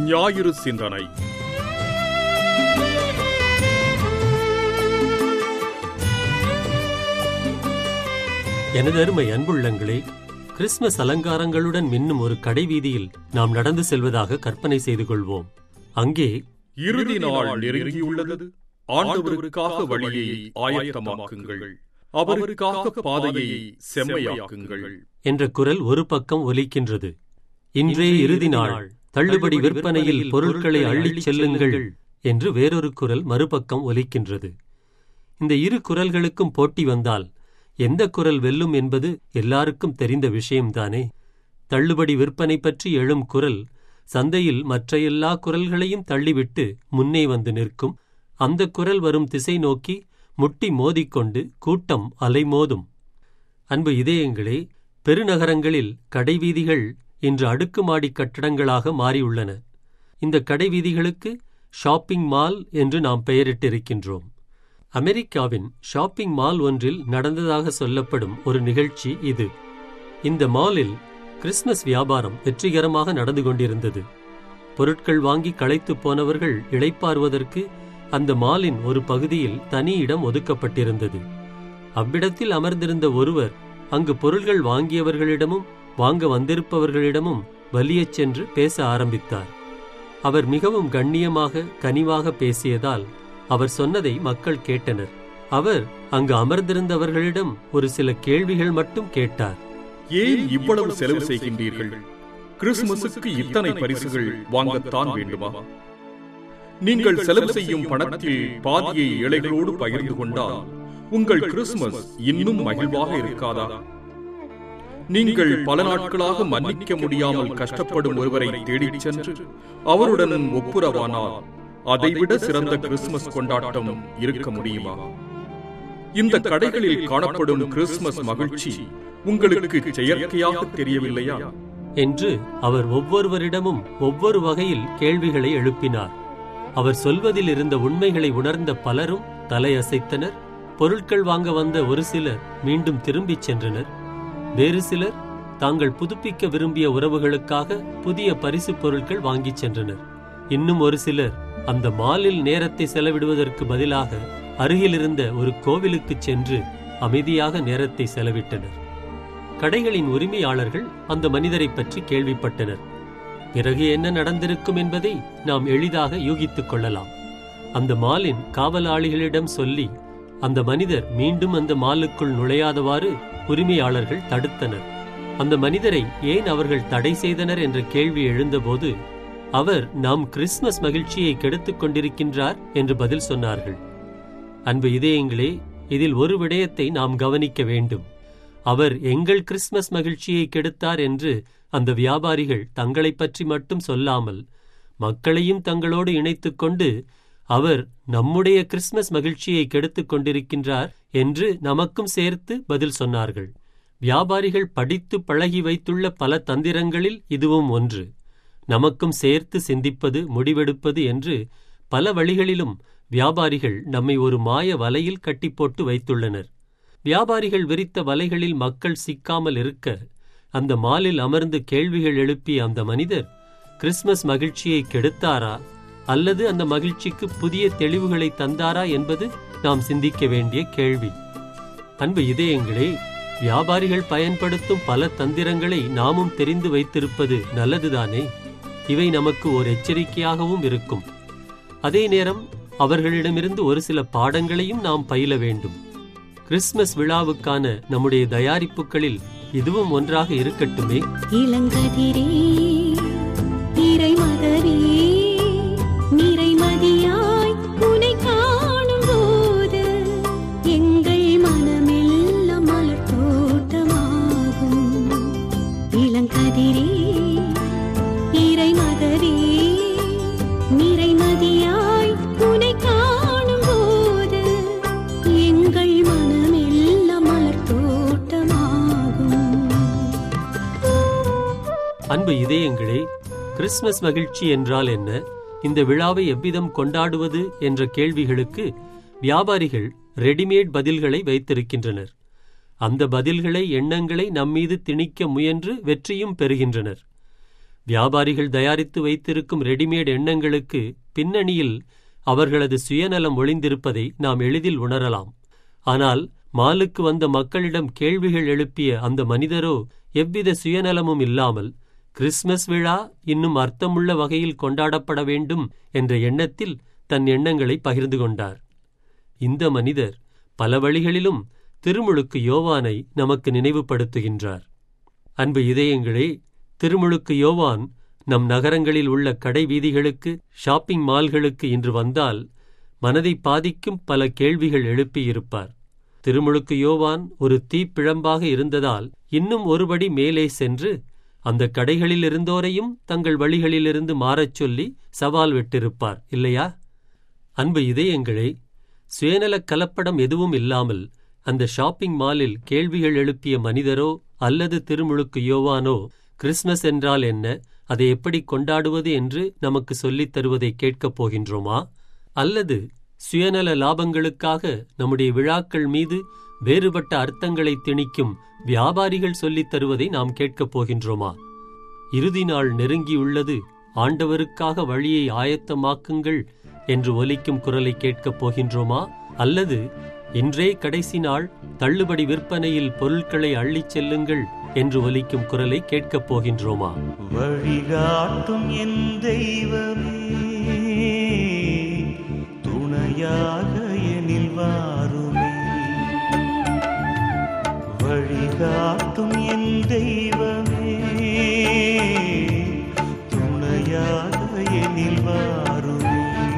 ஞாயிறு சிந்தனை எனதருமை அன்புள்ளங்களே கிறிஸ்மஸ் அலங்காரங்களுடன் மின்னும் ஒரு கடை வீதியில் நாம் நடந்து செல்வதாக கற்பனை செய்து கொள்வோம் அங்கே இறுதி நாள் நெருங்கியுள்ளது ஆண்டவருக்காக வழியை ஆயத்தமாக்குங்கள் அவருக்காக பாதையை செம்மையாக்குங்கள் என்ற குரல் ஒரு பக்கம் ஒலிக்கின்றது இன்றே இறுதி நாள் தள்ளுபடி விற்பனையில் பொருட்களை அள்ளிச் செல்லுங்கள் என்று வேறொரு குரல் மறுபக்கம் ஒலிக்கின்றது இந்த இரு குரல்களுக்கும் போட்டி வந்தால் எந்த குரல் வெல்லும் என்பது எல்லாருக்கும் தெரிந்த விஷயம்தானே தள்ளுபடி விற்பனை பற்றி எழும் குரல் சந்தையில் மற்ற எல்லா குரல்களையும் தள்ளிவிட்டு முன்னே வந்து நிற்கும் அந்த குரல் வரும் திசை நோக்கி முட்டி மோதிக்கொண்டு கூட்டம் அலைமோதும் அன்பு இதயங்களே பெருநகரங்களில் கடைவீதிகள் இன்று அடுக்குமாடி கட்டடங்களாக மாறியுள்ளன இந்த கடைவீதிகளுக்கு ஷாப்பிங் மால் என்று நாம் பெயரிட்டிருக்கின்றோம் அமெரிக்காவின் ஷாப்பிங் மால் ஒன்றில் நடந்ததாக சொல்லப்படும் ஒரு நிகழ்ச்சி இது இந்த மாலில் கிறிஸ்மஸ் வியாபாரம் வெற்றிகரமாக நடந்து கொண்டிருந்தது பொருட்கள் வாங்கி களைத்துப் போனவர்கள் இளைப்பாறுவதற்கு அந்த மாலின் ஒரு பகுதியில் தனி இடம் ஒதுக்கப்பட்டிருந்தது அவ்விடத்தில் அமர்ந்திருந்த ஒருவர் அங்கு பொருள்கள் வாங்கியவர்களிடமும் வாங்க வந்திருப்பவர்களிடமும் வலியச் சென்று பேச ஆரம்பித்தார் அவர் மிகவும் கண்ணியமாக கனிவாக பேசியதால் அவர் சொன்னதை மக்கள் கேட்டனர் அவர் அங்கு அமர்ந்திருந்தவர்களிடம் ஒரு சில கேள்விகள் மட்டும் கேட்டார் ஏன் இவ்வளவு செலவு செய்கின்றீர்கள் கிறிஸ்துமஸுக்கு இத்தனை பரிசுகள் வாங்கத்தான் வேண்டுமா நீங்கள் செலவு செய்யும் பணத்தில் பாதியை ஏழைகளோடு பகிர்ந்து கொண்டால் உங்கள் கிறிஸ்துமஸ் இன்னும் மகிழ்வாக இருக்காதா நீங்கள் பல நாட்களாக மன்னிக்க முடியாமல் கஷ்டப்படும் ஒருவரை தேடிச் சென்று அவருடன் ஒப்புரவானால் அதைவிட சிறந்த கிறிஸ்துமஸ் கொண்டாட்டம் இருக்க முடியுமா இந்த கடைகளில் காணப்படும் கிறிஸ்துமஸ் மகிழ்ச்சி உங்களுக்கு செயற்கையாக தெரியவில்லையா என்று அவர் ஒவ்வொருவரிடமும் ஒவ்வொரு வகையில் கேள்விகளை எழுப்பினார் அவர் சொல்வதில் இருந்த உண்மைகளை உணர்ந்த பலரும் தலையசைத்தனர் பொருட்கள் வாங்க வந்த ஒரு சிலர் மீண்டும் திரும்பிச் சென்றனர் வேறு சிலர் தாங்கள் புதுப்பிக்க விரும்பிய உறவுகளுக்காக புதிய பரிசு பொருட்கள் வாங்கிச் சென்றனர் இன்னும் ஒரு சிலர் அந்த மாலில் நேரத்தை செலவிடுவதற்கு பதிலாக அருகிலிருந்த ஒரு கோவிலுக்குச் சென்று அமைதியாக நேரத்தை செலவிட்டனர் கடைகளின் உரிமையாளர்கள் அந்த மனிதரைப் பற்றி கேள்விப்பட்டனர் பிறகு என்ன நடந்திருக்கும் என்பதை நாம் எளிதாக யூகித்துக் கொள்ளலாம் அந்த மாலின் காவலாளிகளிடம் சொல்லி அந்த மனிதர் மீண்டும் அந்த மாலுக்குள் நுழையாதவாறு உரிமையாளர்கள் தடுத்தனர் அந்த மனிதரை ஏன் அவர்கள் தடை செய்தனர் என்ற கேள்வி எழுந்தபோது அவர் நாம் கிறிஸ்துமஸ் மகிழ்ச்சியை கெடுத்துக் கொண்டிருக்கின்றார் என்று பதில் சொன்னார்கள் அன்பு இதயங்களே இதில் ஒரு விடயத்தை நாம் கவனிக்க வேண்டும் அவர் எங்கள் கிறிஸ்துமஸ் மகிழ்ச்சியை கெடுத்தார் என்று அந்த வியாபாரிகள் தங்களைப் பற்றி மட்டும் சொல்லாமல் மக்களையும் தங்களோடு இணைத்துக் கொண்டு அவர் நம்முடைய கிறிஸ்துமஸ் மகிழ்ச்சியை கெடுத்துக் கொண்டிருக்கின்றார் என்று நமக்கும் சேர்த்து பதில் சொன்னார்கள் வியாபாரிகள் படித்து பழகி வைத்துள்ள பல தந்திரங்களில் இதுவும் ஒன்று நமக்கும் சேர்த்து சிந்திப்பது முடிவெடுப்பது என்று பல வழிகளிலும் வியாபாரிகள் நம்மை ஒரு மாய வலையில் கட்டிப்போட்டு வைத்துள்ளனர் வியாபாரிகள் விரித்த வலைகளில் மக்கள் சிக்காமல் இருக்க அந்த மாலில் அமர்ந்து கேள்விகள் எழுப்பிய அந்த மனிதர் கிறிஸ்துமஸ் மகிழ்ச்சியை கெடுத்தாரா அல்லது அந்த மகிழ்ச்சிக்கு புதிய தெளிவுகளை தந்தாரா என்பது நாம் சிந்திக்க வேண்டிய கேள்வி அன்பு இதயங்களே வியாபாரிகள் பயன்படுத்தும் பல தந்திரங்களை நாமும் தெரிந்து வைத்திருப்பது நல்லதுதானே இவை நமக்கு ஒரு எச்சரிக்கையாகவும் இருக்கும் அதே நேரம் அவர்களிடமிருந்து ஒரு சில பாடங்களையும் நாம் பயில வேண்டும் கிறிஸ்துமஸ் விழாவுக்கான நம்முடைய தயாரிப்புகளில் இதுவும் ஒன்றாக இருக்கட்டுமே இளங்கதிரே இறைமகரே நிறைமதியாய் உனை காணும் போது எங்கள் மனமெல்லாம் மலர் தோட்டமாகும் இளங்கதிரே இறைமகரே நிறைமதியாய் உனை காணும் போது எங்கள் மனமெல்லாம் மலர் தோட்டமாகும் அன்பு இதயங்களே கிறிஸ்துமஸ் மகிழ்ச்சி என்றால் என்ன இந்த விழாவை எவ்விதம் கொண்டாடுவது என்ற கேள்விகளுக்கு வியாபாரிகள் ரெடிமேட் பதில்களை வைத்திருக்கின்றனர் அந்த பதில்களை எண்ணங்களை நம்மீது திணிக்க முயன்று வெற்றியும் பெறுகின்றனர் வியாபாரிகள் தயாரித்து வைத்திருக்கும் ரெடிமேட் எண்ணங்களுக்கு பின்னணியில் அவர்களது சுயநலம் ஒளிந்திருப்பதை நாம் எளிதில் உணரலாம் ஆனால் மாலுக்கு வந்த மக்களிடம் கேள்விகள் எழுப்பிய அந்த மனிதரோ எவ்வித சுயநலமும் இல்லாமல் கிறிஸ்மஸ் விழா இன்னும் அர்த்தமுள்ள வகையில் கொண்டாடப்பட வேண்டும் என்ற எண்ணத்தில் தன் எண்ணங்களை பகிர்ந்து கொண்டார் இந்த மனிதர் பல வழிகளிலும் திருமுழுக்கு யோவானை நமக்கு நினைவுபடுத்துகின்றார் அன்பு இதயங்களே திருமுழுக்கு யோவான் நம் நகரங்களில் உள்ள கடை வீதிகளுக்கு ஷாப்பிங் மால்களுக்கு இன்று வந்தால் மனதை பாதிக்கும் பல கேள்விகள் எழுப்பியிருப்பார் திருமுழுக்கு யோவான் ஒரு தீப்பிழம்பாக இருந்ததால் இன்னும் ஒருபடி மேலே சென்று அந்த கடைகளில் இருந்தோரையும் தங்கள் வழிகளிலிருந்து மாறச் சொல்லி சவால் விட்டிருப்பார் இல்லையா அன்பு இதயங்களே சுயநலக் கலப்படம் எதுவும் இல்லாமல் அந்த ஷாப்பிங் மாலில் கேள்விகள் எழுப்பிய மனிதரோ அல்லது திருமுழுக்கு யோவானோ கிறிஸ்மஸ் என்றால் என்ன அதை எப்படி கொண்டாடுவது என்று நமக்கு சொல்லித் தருவதை கேட்கப் போகின்றோமா அல்லது சுயநல லாபங்களுக்காக நம்முடைய விழாக்கள் மீது வேறுபட்ட அர்த்தங்களை திணிக்கும் வியாபாரிகள் சொல்லித் தருவதை நாம் கேட்கப் போகின்றோமா இறுதி நாள் நெருங்கியுள்ளது ஆண்டவருக்காக வழியை ஆயத்தமாக்குங்கள் என்று ஒலிக்கும் குரலை கேட்கப் போகின்றோமா அல்லது இன்றே கடைசி நாள் தள்ளுபடி விற்பனையில் பொருட்களை அள்ளிச் செல்லுங்கள் என்று ஒலிக்கும் குரலை கேட்கப் போகின்றோமா வழிகாட்டும் என் தெய்வமே துணையாக எனில் வாருமே வழிகாட்டும் என் தெய்வமே துணையாக எனில் வாருமே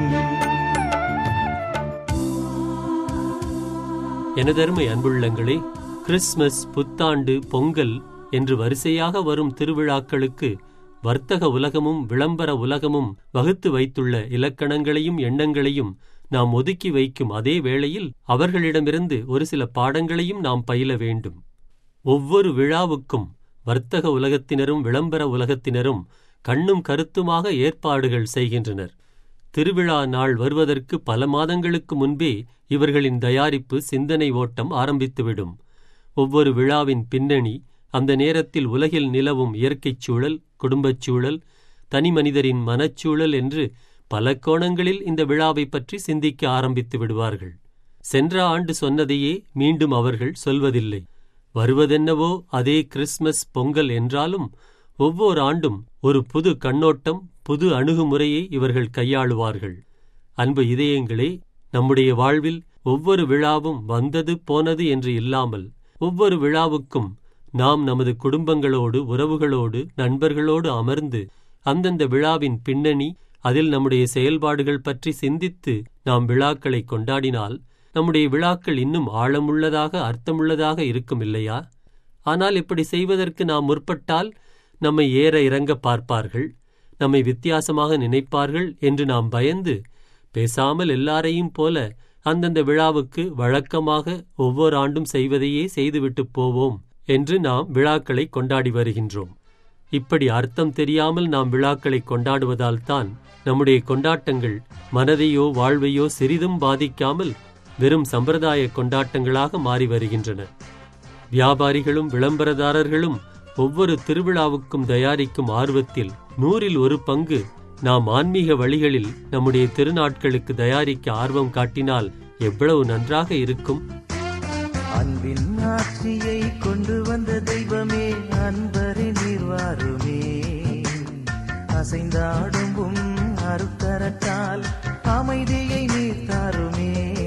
எனதருமை அன்புள்ளங்களே கிறிஸ்மஸ் புத்தாண்டு பொங்கல் என்று வரிசையாக வரும் திருவிழாக்களுக்கு வர்த்தக உலகமும் விளம்பர உலகமும் வகுத்து வைத்துள்ள இலக்கணங்களையும் எண்ணங்களையும் நாம் ஒதுக்கி வைக்கும் அதே வேளையில் அவர்களிடமிருந்து ஒரு சில பாடங்களையும் நாம் பயில வேண்டும் ஒவ்வொரு விழாவுக்கும் வர்த்தக உலகத்தினரும் விளம்பர உலகத்தினரும் கண்ணும் கருத்துமாக ஏற்பாடுகள் செய்கின்றனர் திருவிழா நாள் வருவதற்கு பல மாதங்களுக்கு முன்பே இவர்களின் தயாரிப்பு சிந்தனை ஓட்டம் ஆரம்பித்துவிடும் ஒவ்வொரு விழாவின் பின்னணி அந்த நேரத்தில் உலகில் நிலவும் இயற்கைச் சூழல் குடும்பச் சூழல் தனிமனிதரின் மனச்சூழல் என்று பல கோணங்களில் இந்த விழாவை பற்றி சிந்திக்க ஆரம்பித்து விடுவார்கள் சென்ற ஆண்டு சொன்னதையே மீண்டும் அவர்கள் சொல்வதில்லை வருவதென்னவோ அதே கிறிஸ்மஸ் பொங்கல் என்றாலும் ஒவ்வொரு ஆண்டும் ஒரு புது கண்ணோட்டம் புது அணுகுமுறையை இவர்கள் கையாளுவார்கள் அன்பு இதயங்களே நம்முடைய வாழ்வில் ஒவ்வொரு விழாவும் வந்தது போனது என்று இல்லாமல் ஒவ்வொரு விழாவுக்கும் நாம் நமது குடும்பங்களோடு உறவுகளோடு நண்பர்களோடு அமர்ந்து அந்தந்த விழாவின் பின்னணி அதில் நம்முடைய செயல்பாடுகள் பற்றி சிந்தித்து நாம் விழாக்களை கொண்டாடினால் நம்முடைய விழாக்கள் இன்னும் ஆழமுள்ளதாக அர்த்தமுள்ளதாக இருக்கும் இல்லையா ஆனால் இப்படி செய்வதற்கு நாம் முற்பட்டால் நம்மை ஏற இறங்க பார்ப்பார்கள் நம்மை வித்தியாசமாக நினைப்பார்கள் என்று நாம் பயந்து பேசாமல் எல்லாரையும் போல அந்தந்த விழாவுக்கு வழக்கமாக ஒவ்வொரு ஆண்டும் செய்வதையே செய்துவிட்டு போவோம் என்று நாம் விழாக்களை கொண்டாடி வருகின்றோம் இப்படி அர்த்தம் தெரியாமல் நாம் விழாக்களை கொண்டாடுவதால் தான் நம்முடைய கொண்டாட்டங்கள் மனதையோ வாழ்வையோ சிறிதும் பாதிக்காமல் வெறும் சம்பிரதாய கொண்டாட்டங்களாக மாறி வருகின்றன வியாபாரிகளும் விளம்பரதாரர்களும் ஒவ்வொரு திருவிழாவுக்கும் தயாரிக்கும் ஆர்வத்தில் நூறில் ஒரு பங்கு நாம் ஆன்மீக வழிகளில் நம்முடைய திருநாட்களுக்கு தயாரிக்க ஆர்வம் காட்டினால் எவ்வளவு நன்றாக இருக்கும் அன்பின் ஆட்சியை கொண்டு வந்த தெய்வமே அன்பரை நீர்வாருமே அசைந்தாடும் உம் அருத்தரத்தால் அமைதியை நீர் தாருமே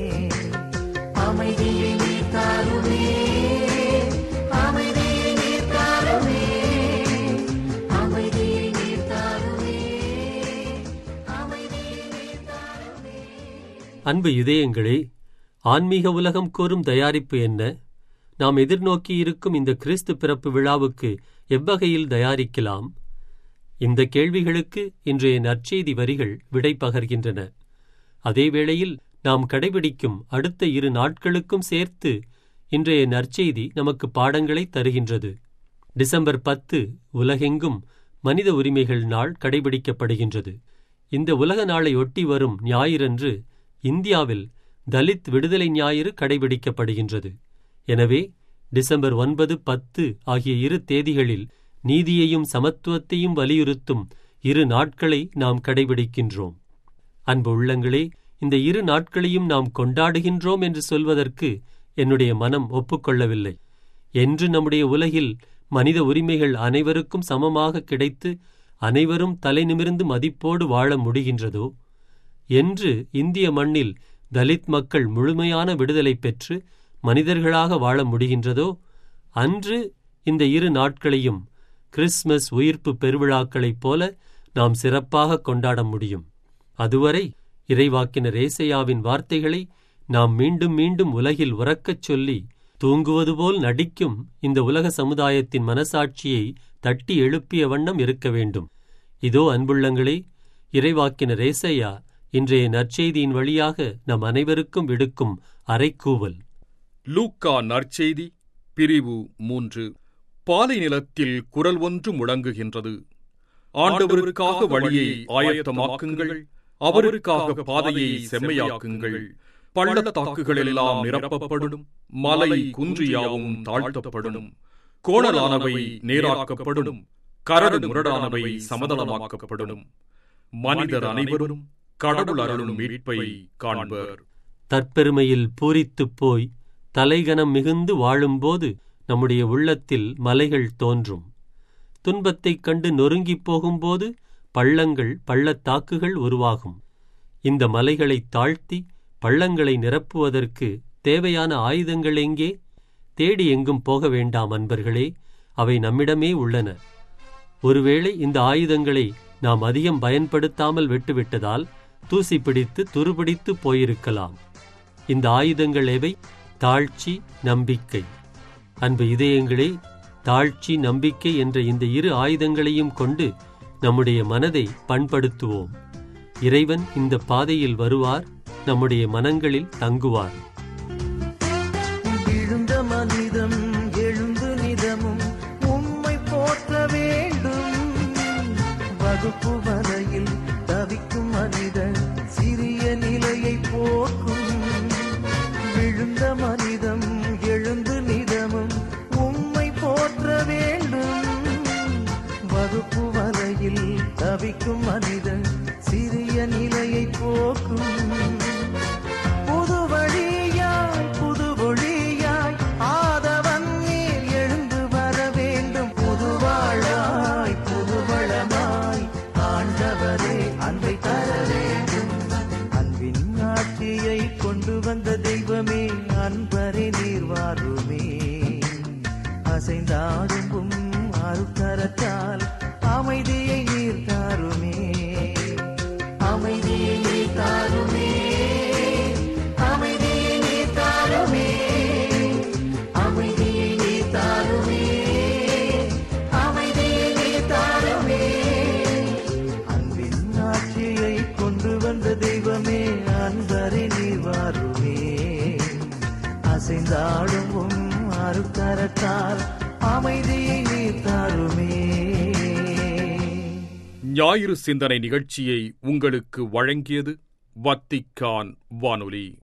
அமைதியை நீர் தாருமே அமைதியை நீர் தாருமே அமைதியை நீர் தாருமே அமைதியை நீர் தாருமே அன்பு இதயங்களே ஆன்மீக உலகம் கோரும் தயாரிப்பு என்ன நாம் எதிர்நோக்கி இருக்கும் இந்த கிறிஸ்து பிறப்பு விழாவுக்கு எவ்வகையில் தயாரிக்கலாம் இந்த கேள்விகளுக்கு இன்றைய நற்செய்தி வரிகள் விடை பகர்கின்றன அதே வேளையில் நாம் கடைபிடிக்கும் அடுத்த இரு நாட்களுக்கும் சேர்த்து இன்றைய நற்செய்தி நமக்கு பாடங்களை தருகின்றது டிசம்பர் பத்து உலகெங்கும் மனித உரிமைகள் நாள் கடைபிடிக்கப்படுகின்றது இந்த உலக நாளை ஒட்டி வரும் ஞாயிறன்று இந்தியாவில் தலித் விடுதலை ஞாயிறு கடைபிடிக்கப்படுகின்றது எனவே டிசம்பர் ஒன்பது பத்து ஆகிய இரு தேதிகளில் நீதியையும் சமத்துவத்தையும் வலியுறுத்தும் இரு நாட்களை நாம் கடைபிடிக்கின்றோம் அன்பு உள்ளங்களே இந்த இரு நாட்களையும் நாம் கொண்டாடுகின்றோம் என்று சொல்வதற்கு என்னுடைய மனம் ஒப்புக்கொள்ளவில்லை என்று நம்முடைய உலகில் மனித உரிமைகள் அனைவருக்கும் சமமாக கிடைத்து அனைவரும் தலை நிமிர்ந்து மதிப்போடு வாழ முடிகின்றதோ என்று இந்திய மண்ணில் தலித் மக்கள் முழுமையான விடுதலை பெற்று மனிதர்களாக வாழ முடிகின்றதோ அன்று இந்த இரு நாட்களையும் கிறிஸ்மஸ் உயிர்ப்பு பெருவிழாக்களைப் போல நாம் சிறப்பாக கொண்டாட முடியும் அதுவரை இறைவாக்கினர் ஏசையாவின் வார்த்தைகளை நாம் மீண்டும் மீண்டும் உலகில் உறக்கச் சொல்லி தூங்குவது போல் நடிக்கும் இந்த உலக சமுதாயத்தின் மனசாட்சியை தட்டி எழுப்பிய வண்ணம் இருக்க வேண்டும் இதோ அன்புள்ளங்களே இறைவாக்கினர் ஏசையா இன்றைய நற்செய்தியின் வழியாக நம் அனைவருக்கும் விடுக்கும் அறைக்கூவல் லூக்கா நற்செய்தி பிரிவு மூன்று பாலை நிலத்தில் குரல் ஒன்று முழங்குகின்றது ஆண்டவருக்காக வழியை ஆயத்தமாக்குங்கள் அவருக்காக பாதையை செம்மையாக்குங்கள் பள்ளத்தாக்குகள் எல்லாம் நிரப்பப்படும் மலை குன்றியாவும் தாழ்த்தப்படும் கோணலானவை நேராக்கப்படும் கரடு முரடானவை சமதளமாக்கப்படும் மனிதர் அனைவரும் கடவுள் அருளும் மீட்பை காண்பர் தற்பெருமையில் பூரித்துப் போய் தலைகனம் மிகுந்து வாழும்போது நம்முடைய உள்ளத்தில் மலைகள் தோன்றும் துன்பத்தைக் கண்டு நொறுங்கிப் போகும்போது பள்ளங்கள் பள்ளத்தாக்குகள் உருவாகும் இந்த மலைகளைத் தாழ்த்தி பள்ளங்களை நிரப்புவதற்கு தேவையான ஆயுதங்கள் எங்கே தேடி எங்கும் போக வேண்டாம் அன்பர்களே அவை நம்மிடமே உள்ளன ஒருவேளை இந்த ஆயுதங்களை நாம் அதிகம் பயன்படுத்தாமல் விட்டுவிட்டதால் தூசி பிடித்து துருபிடித்து போயிருக்கலாம் இந்த ஆயுதங்கள் எவை தாழ்ச்சி நம்பிக்கை அன்பு இதயங்களே தாழ்ச்சி நம்பிக்கை என்ற இந்த இரு ஆயுதங்களையும் கொண்டு நம்முடைய மனதை பண்படுத்துவோம் இறைவன் இந்த பாதையில் வருவார் நம்முடைய மனங்களில் தங்குவார் விழுந்த மனிதம் எழுந்து நிதமும் உம்மை போற்ற வேண்டும் வகுப்பு வரையில் தவிக்கும் மனிதன் சிறிய நிலையை போக்கும் விழுந்த மனிதம் எழுந்து நிதமும் உம்மை போற்ற வேண்டும் வகுப்பு வரையில் தவிக்கும் மனிதன் சிறிய நிலையை போக்கும் புது வழியாய் புது ஒளியாய் ஆதவன் நீர் எழுந்து வர வேண்டும் புது வாழாய் புது வளமாய் ஆண்டவரே அன்பை தர வேண்டும் அன்பின் ஆட்சியை கொண்டு வந்த தெய்வமே அன்பரே நீர் வாருமே அசைந்தாடும் உம் அருக்கரத்தால் அமைதியை நீர் தாருமே அமைதியை நீர் தாருமே அமைதியை நீர் தாருமே அமைதியை நீர் தாருமே அமைதியை நீர் தாருமே அன்பின் ஆட்சியை கொண்டு வந்த தெய்வமே அன்பரை நீர் வாருமே அசைந்தாடும் உம் அருக்கரத்தால் அமைதியை நீர் தாருமே ஞாயிறு சிந்தனை நிகழ்ச்சியை உங்களுக்கு வழங்கியது வத்திக்கான் வானொலி